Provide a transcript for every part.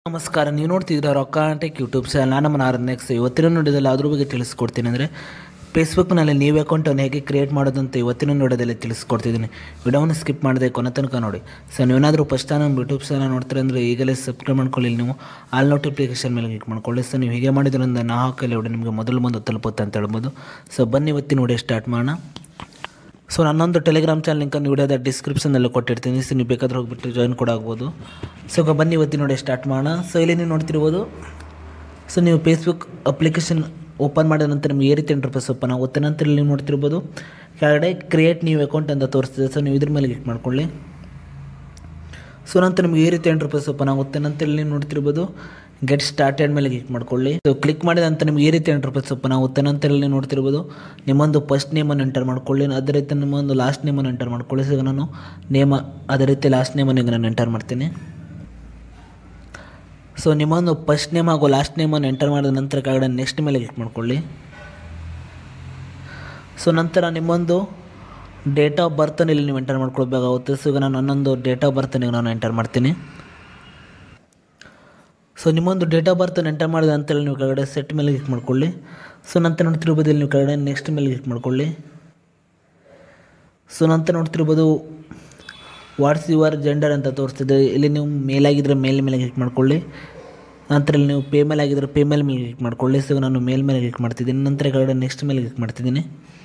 ನಮಸ್ಕಾರ ನೀವು ನೋಡ್ತಿದ್ದೀರಾ ರೊಕ್ಕ ಟೆಕ್ ಯೂಟ್ಯೂಬ್ ಚಾನಲ್ ನಾನು ನಮ್ಮ ನಾರಾಯಣ ನೆಕ್ಸ್ಟ್ ಇವತ್ತಿನ ನೋಡಿದಲ್ಲಿ ಅದ್ರ ಬಗ್ಗೆ ತಿಳಿಸ್ಕೊಡ್ತೀನಿ ಅಂದರೆ ಫೇಸ್ಬುಕ್ನಲ್ಲಿ ನೀವು ಅಕೌಂಟನ್ನು ಹೇಗೆ ಕ್ರಿಯೇಟ್ ಮಾಡೋದಂತ ಇವತ್ತಿನ ನೋಡೋದಲ್ಲಿ ತಿಳಿಸ್ಕೊಡ್ತಿದ್ದೀನಿ ವಿಡಿಯೋವನ್ನು ಸ್ಕಿಪ್ ಮಾಡದೆ ಕೊನೆ ತನಕ ನೋಡಿ ಸೊ ನೀವೇನಾದರೂ ಫಸ್ಟ್ ಟೈಮ್ ನಮ್ಮ ಯೂಟ್ಯೂಬ್ ಚಾನಲ್ ನೋಡ್ತೀರ ಅಂದರೆ ಈಗಲೇ ಸಬ್ಸ್ಕ್ರೈಬ್ ಮಾಡ್ಕೊಳ್ಳಿ ನೀವು ಆಲ್ ನೋಟಿಫಿಕೇಶನ್ ಮೇಲೆ ಕ್ಲಿಕ್ ಮಾಡ್ಕೊಳ್ಳಿ ಸೊ ನೀವು ಹೀಗೆ ಮಾಡಿದ್ರಿಂದ ನಾ ಹಾಕಲ್ಲಿ ವಿಡಿಯೋ ನಿಮಗೆ ಮೊದಲು ಬಂದು ತಲುಪುತ್ತೆ ಅಂತ ಹೇಳ್ಬೋದು ಸೊ ಬನ್ನಿ ಇವತ್ತಿನ ವಿಡಿಯೋ ಸ್ಟಾರ್ಟ್ ಮಾಡೋಣ ಸೊ ನನ್ನೊಂದು ಟೆಲಿಗ್ರಾಮ್ ಚಾನಲ್ ಲಿಂಕನ್ನು ವಿಡಿಯೋದ ಡಿಸ್ಕ್ರಿಪ್ಷನಲ್ಲಿ ಕೊಟ್ಟಿರ್ತೀನಿ ಸೊ ನೀವು ಬೇಕಾದ್ರೆ ಹೋಗ್ಬಿಟ್ಟು ಜಾಯ್ನ್ ಕೂಡ ಆಗ್ಬೋದು ಸೊ ಈಗ ಬನ್ನಿ ಇವತ್ತಿನ ನೋಡಿ ಸ್ಟಾರ್ಟ್ ಮಾಡೋಣ ಸೊ ಇಲ್ಲಿ ನೀವು ನೋಡ್ತಿರ್ಬೋದು ಸೊ ನೀವು ಫೇಸ್ಬುಕ್ ಅಪ್ಲಿಕೇಶನ್ ಓಪನ್ ಮಾಡಿದ ನಂತರ ನಿಮ್ಗೆ ಈ ರೀತಿ ಇಂಟರ್ಫೇಸ್ ಓಪನ್ ಆಗುತ್ತೆ ನಂತರ ಇಲ್ಲಿ ನೀವು ನೋಡ್ತಿರ್ಬೋದು ಕೆಳಗಡೆ ಕ್ರಿಯೇಟ್ ನ್ಯೂ ಅಕೌಂಟ್ ಅಂತ ತೋರಿಸ್ತಿದೆ ಸೊ ನೀವು ಇದ್ರ ಮೇಲೆ ಕ್ಲಿಕ್ ಮಾಡ್ಕೊಳ್ಳಿ ಸೊ ನಂತರ ನಿಮ್ಗೆ ಈ ರೀತಿ ಇಂಟರ್ಫೇಸ್ ಓಪನ್ ಆಗುತ್ತೆ ನಂತರ ಇಲ್ಲಿ ನೀವು ನೋಡ್ತಿರ್ಬೋದು ಗೆಟ್ ಸ್ಟಾರ್ಟೆಡ್ ಮೇಲೆ ಕ್ಲಿಕ್ ಮಾಡ್ಕೊಳ್ಳಿ ಸೊ ಕ್ಲಿಕ್ ಮಾಡಿದ ನಂತರ ನಿಮ್ಗೆ ಈ ರೀತಿ ಇಂಟರ್ಫೇಸ್ ಓಪನ್ ಆಗುತ್ತೆ ನಂತರ ಇಲ್ಲಿ ನೀವು ನೋಡ್ತಿರ್ಬೋದು ನಿಮ್ಮೊಂದು ಫಸ್ಟ್ ನೇಮನ್ನು ಎಂಟರ್ ಮಾಡ್ಕೊಳ್ಳಿ ಅದೇ ರೀತಿ ನಿಮ್ಮೊಂದು ಲಾಸ್ಟ್ ನೇಮನ್ನು ಎಂಟರ್ ಮಾಡ್ಕೊಳ್ಳಿ ಸೊ ಈಗ ನಾನು ನೇಮ ಅದೇ ರೀತಿ ಲಾಸ್ಟ್ ನೇಮನ್ನು ಈಗ ನಾನು ಎಂಟರ್ ಮಾಡ್ತೀನಿ ಸೊ ನಿಮ್ಮೊಂದು ಫಸ್ಟ್ ನೇಮ್ ಹಾಗೂ ಲಾಸ್ಟ್ ನೇಮನ್ನು ಎಂಟರ್ ಮಾಡಿದ ನಂತರ ಕೆಳಗಡೆ ನೆಕ್ಸ್ಟ್ ಮೇಲೆ ಕ್ಲಿಕ್ ಮಾಡ್ಕೊಳ್ಳಿ ಸೊ ನಂತರ ನಿಮ್ಮೊಂದು ಡೇಟ್ ಆಫ್ ಬರ್ತನ್ನು ಇಲ್ಲಿ ನೀವು ಎಂಟರ್ ಮಾಡ್ಕೊಳ್ಬೇಕಾಗುತ್ತೆ ಸೊ ಈಗ ನಾನು ನನ್ನೊಂದು ಡೇಟ್ ಆಫ್ ಬರ್ತನ್ನು ನಾನು ಎಂಟರ್ ಮಾಡ್ತೀನಿ ಸೊ ನಿಮ್ಮೊಂದು ಡೇಟ್ ಆಫ್ ಬರ್ತನ್ನು ಎಂಟರ್ ಮಾಡಿದ ನಂತರ ನೀವು ಕೆಳಗಡೆ ಸೆಟ್ ಮೇಲೆ ಕ್ಲಿಕ್ ಮಾಡ್ಕೊಳ್ಳಿ ಸೊ ನಂತರ ನೋಡ್ತಿರ್ಬೋದು ಇಲ್ಲಿ ನೀವು ಕೆಳಗಡೆ ನೆಕ್ಸ್ಟ್ ಮೇಲೆ ಕ್ಲಿಕ್ ಮಾಡ್ಕೊಳ್ಳಿ ಸೊ ನಂತರ ನೋಡ್ತಿರ್ಬೋದು ವಾಟ್ಸ್ ಯುವರ್ ಜೆಂಡರ್ ಅಂತ ತೋರಿಸ್ತಿದೆ ಇಲ್ಲಿ ನೀವು ಮೇಲಾಗಿದ್ದರೆ ಮೇಲ್ ಮೇಲೆ ಕ್ಲಿಕ್ ಮಾಡ್ಕೊಳ್ಳಿ ನಂತರ ಇಲ್ಲಿ ನೀವು ಪೇ ಮೇಲೆ ಆಗಿದ್ದರೆ ಪೇ ಮೇಲೆ ಮೇಲೆ ಕ್ಲಿಕ್ ಮಾಡ್ಕೊಳ್ಳಿ ಸೊ ನಾನು ಮೇಲ್ ಮೇಲೆ ಕ್ಲಿಕ್ ಮಾಡ್ತಿದ್ದೀನಿ ನಂತರ ಕೆಳಗಡೆ ನೆಕ್ಸ್ಟ್ ಮೇಲೆ ಕ್ಲಿಕ್ ಮಾಡ್ತಿದ್ದೀನಿ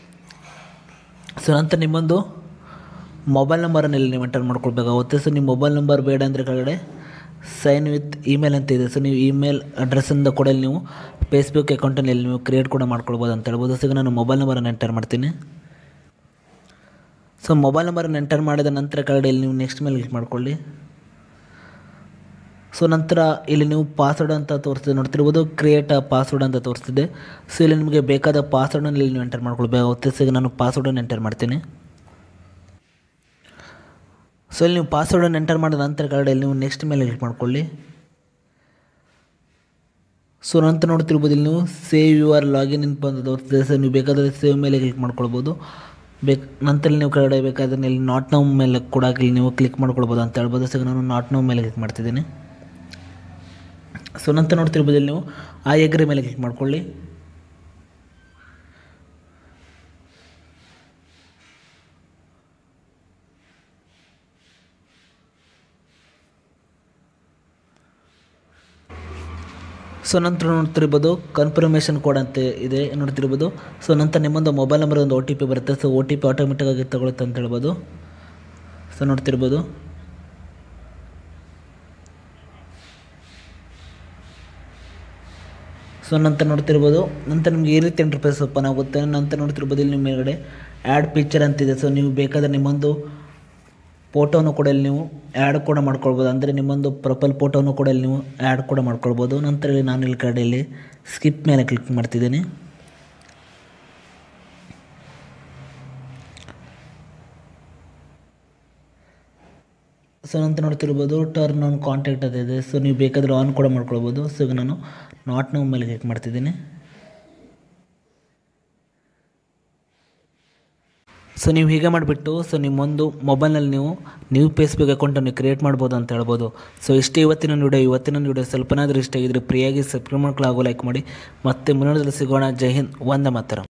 ಸೊ ನಂತರ ನಿಮ್ಮೊಂದು ಮೊಬೈಲ್ ನಂಬರನ್ನು ಇಲ್ಲಿ ನೀವು ಎಂಟರ್ ಮಾಡ್ಕೊಳ್ಬೇಕಾಗುತ್ತೆ ಸೊ ನಿಮ್ಮ ಮೊಬೈಲ್ ನಂಬರ್ ಬೇಡ ಅಂದರೆ ಕೆಳಗಡೆ ಸೈನ್ ವಿತ್ ಇಮೇಲ್ ಅಂತ ಇದೆ ಸೊ ನೀವು ಇಮೇಲ್ ಅಡ್ರೆಸ್ಸಿಂದ ಕೂಡ ಇಲ್ಲಿ ನೀವು ಫೇಸ್ಬುಕ್ ಅಕೌಂಟನ್ನು ಇಲ್ಲಿ ನೀವು ಕ್ರಿಯೇಟ್ ಕೂಡ ಮಾಡ್ಕೊಳ್ಬೋದು ಅಂತ ಹೇಳ್ಬೋದು ಸೊ ಈಗ ನಾನು ಮೊಬೈಲ್ ನಂಬರನ್ನು ಎಂಟರ್ ಮಾಡ್ತೀನಿ ಸೊ ಮೊಬೈಲ್ ನಂಬರನ್ನು ಎಂಟರ್ ಮಾಡಿದ ನಂತರ ಕೆಳಗಡೆ ಇಲ್ಲಿ ನೀವು ನೆಕ್ಸ್ಟ್ ಮೇಲೆ ಕ್ಲಿಕ್ ಮಾಡ್ಕೊಳ್ಳಿ ಸೊ ನಂತರ ಇಲ್ಲಿ ನೀವು ಪಾಸ್ವರ್ಡ್ ಅಂತ ತೋರಿಸ್ತಿದೆ ನೋಡ್ತಿರ್ಬೋದು ಕ್ರಿಯೇಟ್ ಆ ಪಾಸ್ವರ್ಡ್ ಅಂತ ತೋರಿಸ್ತಿದೆ ಸೊ ಇಲ್ಲಿ ನಿಮಗೆ ಬೇಕಾದ ಪಾಸ್ವರ್ಡನ್ನು ಇಲ್ಲಿ ನೀವು ಎಂಟರ್ ಮಾಡ್ಕೊಳ್ಬೇಕಾಗುತ್ತೆ ಸೊ ಈಗ ನಾನು ಪಾಸ್ವರ್ಡನ್ನು ಎಂಟರ್ ಮಾಡ್ತೀನಿ ಸೊ ಇಲ್ಲಿ ನೀವು ಪಾಸ್ವರ್ಡನ್ನು ಎಂಟರ್ ಮಾಡಿದ ನಂತರ ಕೆಳಗಡೆ ಇಲ್ಲಿ ನೀವು ನೆಕ್ಸ್ಟ್ ಮೇಲೆ ಕ್ಲಿಕ್ ಮಾಡ್ಕೊಳ್ಳಿ ಸೊ ನಂತರ ನೋಡ್ತಿರ್ಬೋದು ಇಲ್ಲಿ ನೀವು ಸೇವ್ ಯುವರ್ ಲಾಗಿನ್ ಅಂತ ಬಂದು ತೋರಿಸ್ತಿದೆ ಸೊ ನೀವು ಬೇಕಾದರೆ ಸೇವ್ ಮೇಲೆ ಕ್ಲಿಕ್ ಮಾಡ್ಕೊಳ್ಬೋದು ಬೇಕು ನಂತರ ನೀವು ಕೆಳಗಡೆ ಬೇಕಾದ್ರೆ ಇಲ್ಲಿ ನಾಟ್ ನೌ ಮೇಲೆ ಕೂಡ ಇಲ್ಲಿ ನೀವು ಕ್ಲಿಕ್ ಮಾಡ್ಕೊಳ್ಬೋದು ಅಂತ ಹೇಳ್ಬೋದು ಸೊ ನಾನು ನಾಟ್ ನೌ ಮೇಲೆ ಕ್ಲಿಕ್ ಮಾಡ್ತಿದ್ದೀನಿ ಸೊ ನಂತರ ನೋಡ್ತಿರ್ಬೋದು ಇಲ್ಲಿ ನೀವು ಆ ಎಗ್ರಿ ಮೇಲೆ ಕ್ಲಿಕ್ ಮಾಡ್ಕೊಳ್ಳಿ ಸೊ ನಂತರ ನೋಡ್ತಿರ್ಬೋದು ಕನ್ಫರ್ಮೇಷನ್ ಕೋಡ್ ಅಂತ ಇದೆ ನೋಡ್ತಿರ್ಬೋದು ಸೊ ನಂತರ ನಿಮ್ಮೊಂದು ಮೊಬೈಲ್ ನಂಬರ್ ಒಂದು ಒ ಟಿ ಪಿ ಬರುತ್ತೆ ಸೊ ಒ ಟಿ ಪಿ ಆಟೋಮೆಟಿಕ್ಕಾಗಿ ತಗೊಳುತ್ತೆ ಅಂತ ಹೇಳ್ಬೋದು ಸೊ ನೋಡ್ತಿರ್ಬೋದು ಸೊ ನಂತರ ನೋಡ್ತಿರ್ಬೋದು ನಂತರ ನಿಮ್ಗೆ ಈ ರೀತಿ ಇಂಟರ್ಫೇಸ್ ಓಪನ್ ಆಗುತ್ತೆ ನಂತರ ನೋಡ್ತಿರ್ಬೋದು ಇಲ್ಲಿ ನಿಮ್ಮ ಮೇಲ್ಗಡೆ ಆ್ಯಡ್ ಪಿಕ್ಚರ್ ಅಂತಿದೆ ಸೊ ನೀವು ಬೇಕಾದರೆ ನಿಮ್ಮೊಂದು ಫೋಟೋನು ಕೂಡ ಇಲ್ಲಿ ನೀವು ಆ್ಯಡ್ ಕೂಡ ಮಾಡ್ಕೊಳ್ಬೋದು ಅಂದರೆ ನಿಮ್ಮೊಂದು ಪ್ರೊಫೈಲ್ ಫೋಟೋನು ಕೂಡ ಇಲ್ಲಿ ನೀವು ಆ್ಯಡ್ ಕೂಡ ಮಾಡ್ಕೊಳ್ಬೋದು ನಂತರ ಇಲ್ಲಿ ನಾನು ಇಲ್ಲಿ ಕಡೆಯಲ್ಲಿ ಸ್ಕಿಪ್ ಮೇಲೆ ಕ್ಲಿಕ್ ಮಾಡ್ತಿದ್ದೀನಿ ಸೊ ನಂತರ ನೋಡ್ತಿರ್ಬೋದು ಟರ್ನ್ ಆನ್ ಕಾಂಟ್ಯಾಕ್ಟ್ ಅಂತ ಇದೆ ಸೊ ನೀವು ಬೇಕಾದರೆ ಆನ್ ಕೂಡ ಮಾಡ್ಕೊಳ್ಬೋದು ಸೊ ಈಗ ನಾನು ನಾಟ್ ನೋ ಮೇಲೆ ಕ್ಲಿಕ್ ಮಾಡ್ತಿದ್ದೀನಿ ಸೊ ನೀವು ಹೀಗೆ ಮಾಡಿಬಿಟ್ಟು ಸೊ ನಿಮ್ಮೊಂದು ಮೊಬೈಲ್ನಲ್ಲಿ ನೀವು ನ್ಯೂ ಫೇಸ್ಬುಕ್ ಅಕೌಂಟನ್ನು ಕ್ರಿಯೇಟ್ ಮಾಡ್ಬೋದು ಅಂತ ಹೇಳ್ಬೋದು ಸೊ ಇಷ್ಟೇ ಇವತ್ತಿನ ವಿಡಿಯೋ ಇವತ್ತಿನ ವಿಡಿಯೋ ಸ್ವಲ್ಪನಾದರೂ ಇಷ್ಟ ಆಗಿದ್ರೆ ಫ್ರೀಯಾಗಿ ಸಬ್ಸ್ಕ್ರೈಬ್ ಮಾಡ್ಕೊಳ್ಳೋ ಲೈಕ್ ಮಾಡಿ ಮತ್ತೆ ಮುಂದಿನದಲ್ಲಿ ಸಿಗೋಣ ಜೈ ಹಿಂದ್ ವಂದೇ ಮಾತರಂ